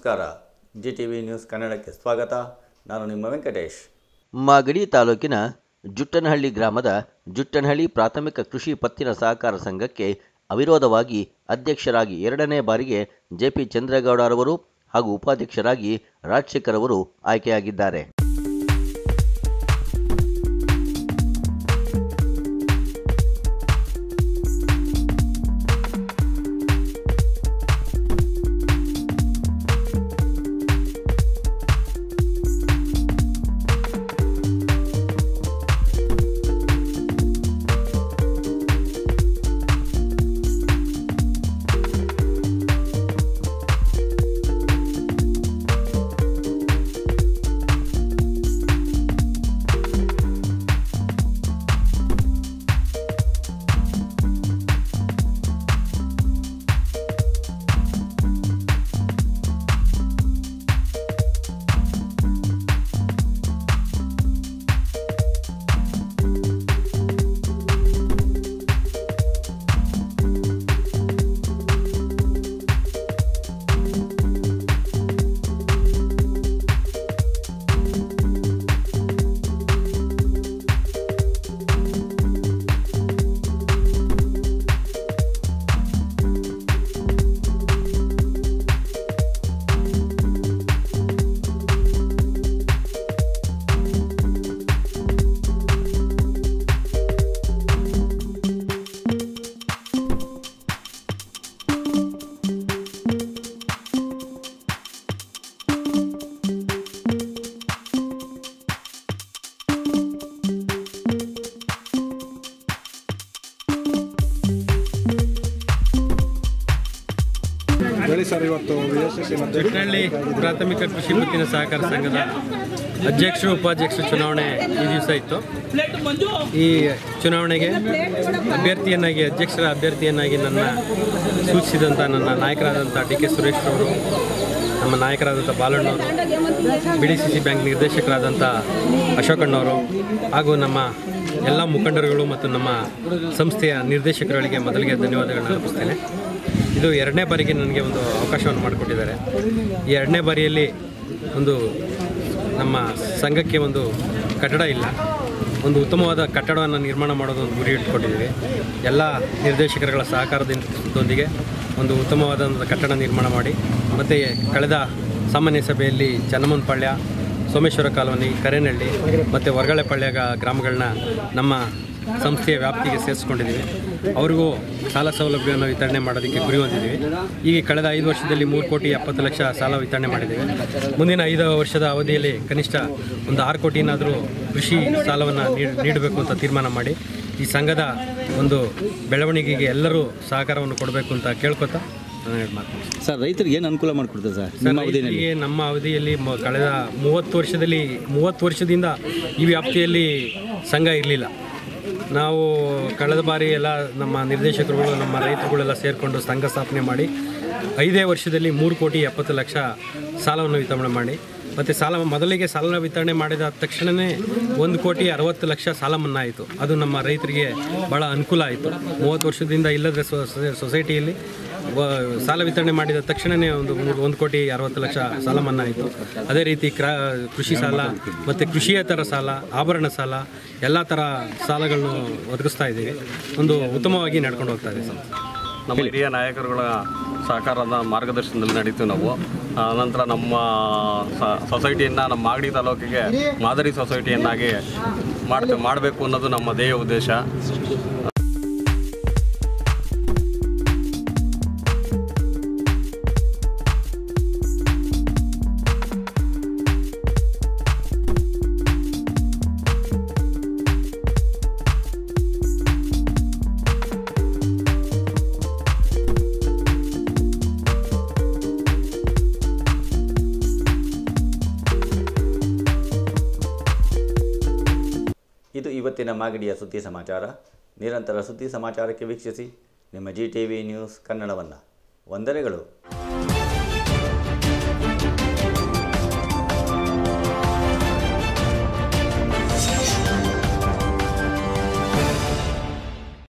ನಮಸ್ಕಾರ G T V news ಕನ್ನಡಕ್ಕೆ ಸ್ವಾಗತ ನಾನು ನಿಮ್ಮ ವೆಂಕಟೇಶ್ ಮಾಗಡಿ ತಾಲೂಕಿನ ಜುಟ್ಟನಹಳ್ಳಿ ಗ್ರಾಮದ ಜುಟ್ಟನಹಳ್ಳಿ ಪ್ರಾಥಮಿಕ ಕೃಷಿ ಪತ್ತಿನ ಸಹಕಾರ ಸಂಘಕ್ಕೆ ಅವಿರೋಧವಾಗಿ ಅಧ್ಯಕ್ಷರಾಗಿ ಎರಡನೇ ಬಾರಿಗೆ ಜೆಪಿ ಚಂದ್ರೇಗೌಡರವರು ಹಾಗೂ ಉಪಾಧ್ಯಕ್ಷರಾಗಿ ರಾಜಶೇಖರ್ ಅವರು ಆಯ್ಕೆಯಾಗಿದ್ದಾರೆ ಹೇಳಿ ಸರ್ ಇವತ್ತು ಯಶಸ್ವಿ ಚಟ್ನಳ್ಳಿ ಪ್ರಾಥಮಿಕ ಕೃಷಿ ಪತ್ತಿನ ಸಹಕಾರ ಸಂಘದ ಅಧ್ಯಕ್ಷರು ಉಪಾಧ್ಯಕ್ಷರು ಚುನಾವಣೆ ಈ ದಿವಸ ಇತ್ತು ಈ ಚುನಾವಣೆಗೆ ಅಭ್ಯರ್ಥಿಯನ್ನಾಗಿ ಅಧ್ಯಕ್ಷರ ಅಭ್ಯರ್ಥಿಯನ್ನಾಗಿ ನನ್ನ ಸೂಚಿಸಿದಂಥ ನನ್ನ ನಾಯಕರಾದಂಥ ಡಿ ಕೆ ಸುರೇಶ್ ಅವರು ನಮ್ಮ ನಾಯಕರಾದಂಥ ಬಾಲಣ್ಣವರು B D C C bank ನಿರ್ದೇಶಕರಾದಂಥ ಅಶೋಕಣ್ಣವರು ಹಾಗೂ ನಮ್ಮ ಎಲ್ಲ ಮುಖಂಡರುಗಳು ಮತ್ತು ನಮ್ಮ ಸಂಸ್ಥೆಯ ನಿರ್ದೇಶಕರುಗಳಿಗೆ ಮೊದಲಿಗೆ ಧನ್ಯವಾದಗಳನ್ನ ಅರ್ಪಿಸ್ತೇನೆ ಇದು ಎರಡನೇ ಬಾರಿಗೆ ನನಗೆ ಒಂದು ಅವಕಾಶವನ್ನು ಮಾಡಿಕೊಟ್ಟಿದ್ದಾರೆ ಈ ಎರಡನೇ ಬಾರಿಯಲ್ಲಿ ಒಂದು ನಮ್ಮ ಸಂಘಕ್ಕೆ ಒಂದು ಕಟ್ಟಡ ಇಲ್ಲ ಒಂದು ಉತ್ತಮವಾದ ಕಟ್ಟಡವನ್ನು ನಿರ್ಮಾಣ ಮಾಡೋದು ಒಂದು ಗುರಿ ಇಟ್ಕೊಂಡಿದ್ದೀವಿ ಎಲ್ಲ ನಿರ್ದೇಶಕರುಗಳ ಸಹಕಾರದೊಂದಿಗೆ ಒಂದು ಉತ್ತಮವಾದ ಒಂದು ಕಟ್ಟಡ ನಿರ್ಮಾಣ ಮಾಡಿ ಮತ್ತು ಕಳೆದ ಸಾಮಾನ್ಯ ಸಭೆಯಲ್ಲಿ ಚನ್ನಮ್ಮನಪಾಳ್ಯ ಸೋಮೇಶ್ವರ ಕಾಲೋನಿ ಕರೇನಹಳ್ಳಿ ಮತ್ತು ಹೊರಗಳೆಪಾಳ್ಯ ಗ್ರಾಮಗಳನ್ನ ನಮ್ಮ ಸಂಸ್ಥೆಯ ವ್ಯಾಪ್ತಿಗೆ ಸೇರಿಸ್ಕೊಂಡಿದ್ದೀವಿ ಅವ್ರಿಗೂ ಸಾಲ ಸೌಲಭ್ಯವನ್ನು ವಿತರಣೆ ಮಾಡೋದಕ್ಕೆ ಗುರಿ ಹೊಂದಿದ್ದೀವಿ ಈಗ ಕಳೆದ ಐದು ವರ್ಷದಲ್ಲಿ ಮೂರು ಕೋಟಿ ಎಪ್ಪತ್ತು ಲಕ್ಷ ಸಾಲ ವಿತರಣೆ ಮಾಡಿದ್ದೇವೆ ಮುಂದಿನ ಐದು ವರ್ಷದ ಅವಧಿಯಲ್ಲಿ ಕನಿಷ್ಠ ಒಂದು ಆರು ಕೋಟಿನಾದರೂ ಕೃಷಿ ಸಾಲವನ್ನು ನೀಡಬೇಕು ಅಂತ ತೀರ್ಮಾನ ಮಾಡಿ ಈ ಸಂಘದ ಒಂದು ಬೆಳವಣಿಗೆಗೆ ಎಲ್ಲರೂ ಸಹಕಾರವನ್ನು ಕೊಡಬೇಕು ಅಂತ ಕೇಳ್ಕೊತಾ ನಾನು ಎರಡು ಮಾತು ಮುಗಿಸ್ತೀನಿ. ಸರ್ ರೈತರಿಗೆ ಏನು ಅನುಕೂಲ ಮಾಡಿಕೊಡ್ತದೆ ಸರ್ ನಿಮ್ಮ ಅವಧಿನಲ್ಲಿ ರೈತರಿಗೆ ನಮ್ಮ ಅವಧಿಯಲ್ಲಿ ಮ- ಕಳೆದ ಮೂವತ್ತು ವರ್ಷದಲ್ಲಿ ಮೂವತ್ತು ವರ್ಷದಿಂದ ಈ ವ್ಯಾಪ್ತಿಯಲ್ಲಿ ಸಂಘ ಇರಲಿಲ್ಲ ನಾವು ಕಳೆದ ಬಾರಿ ಎಲ್ಲ ನಮ್ಮ ನಿರ್ದೇಶಕರುಗಳು ನಮ್ಮ ರೈತರುಗಳೆಲ್ಲ ಸೇರಿಕೊಂಡು ಸಂಘ ಸ್ಥಾಪನೆ ಮಾಡಿ ಐದೇ ವರ್ಷದಲ್ಲಿ ಮೂರು ಕೋಟಿ ಎಪ್ಪತ್ತು ಲಕ್ಷ ಸಾಲವನ್ನು ವಿತರಣೆ ಮಾಡಿ ಮತ್ತು ಸಾಲ ಮೊದಲಿಗೆ ಸಾಲ ವಿತರಣೆ ಮಾಡಿದ ತಕ್ಷಣವೇ ಒಂದು ಕೋಟಿ ಅರವತ್ತು ಲಕ್ಷ ಸಾಲ ಮನ್ನಾ ಆಯಿತು ಅದು ನಮ್ಮ ರೈತರಿಗೆ ಭಾಳ ಅನುಕೂಲ ಆಯಿತು ಮೂವತ್ತು ವರ್ಷದಿಂದ ಇಲ್ಲದ ಸೊ- ಸೊಸೈ- ಸೊಸೈಟಿಯಲ್ಲಿ ವ- ಸಾಲ ವಿತರಣೆ ಮಾಡಿದ ತಕ್ಷಣವೇ ಒಂದು ಮೂರು- ಒಂದು ಕೋಟಿ ಅರವತ್ತು ಲಕ್ಷ ಸಾಲ ಮನ್ನಾ ಆಯಿತು ಅದೇ ರೀತಿ ಕ್ರಾ ಕೃಷಿ ಸಾಲ ಮತ್ತು ಕೃಷಿಯೇತರ ಸಾಲ ಆಭರಣ ಸಾಲ ಎಲ್ಲ ಥರ ಸಾಲಗಳನ್ನು ಒದಗಿಸ್ತಾ ಇದ್ದೀವಿ ಒಂದು ಉತ್ತಮವಾಗಿ ನಡ್ಕೊಂಡು ಹೋಗ್ತಾ ಇದೆ ಸಂಸ್ಥೆ ನಮ್ಮ ಹಿರಿಯ ನಾಯಕರುಗಳ ಸಹಕಾರದ ಮಾರ್ಗದರ್ಶನದಲ್ಲಿ ನಡೀತೀವಿ ನಾವು ಆ, ನಂತರ ನಮ್ಮ ಸ- ಸೊಸೈಟಿಯನ್ನು ನಮ್ಮ ಮಾಗಡಿ ತಾಲೂಕಿಗೆ ಮಾದರಿ ಸೊಸೈಟಿಯನ್ನಾಗಿ ಮಾಡ್ತೇವೆ ಮಾಡಬೇಕು ಅನ್ನೋದು ನಮ್ಮ ಧ್ಯೇಯ ಉದ್ದೇಶ ಇದು ಇವತ್ತಿನ ಮಾಗಡಿಯ ಸುದ್ದಿ ಸಮಾಚಾರ ನಿರಂತರ ಸುದ್ದಿ ಸಮಾಚಾರಕ್ಕೆ ವೀಕ್ಷಿಸಿ ನಿಮ್ಮ ಜಿ ಟಿ ವಿ ನ್ಯೂಸ್ ಕನ್ನಡವನ್ನು ವಂದನೆಗಳು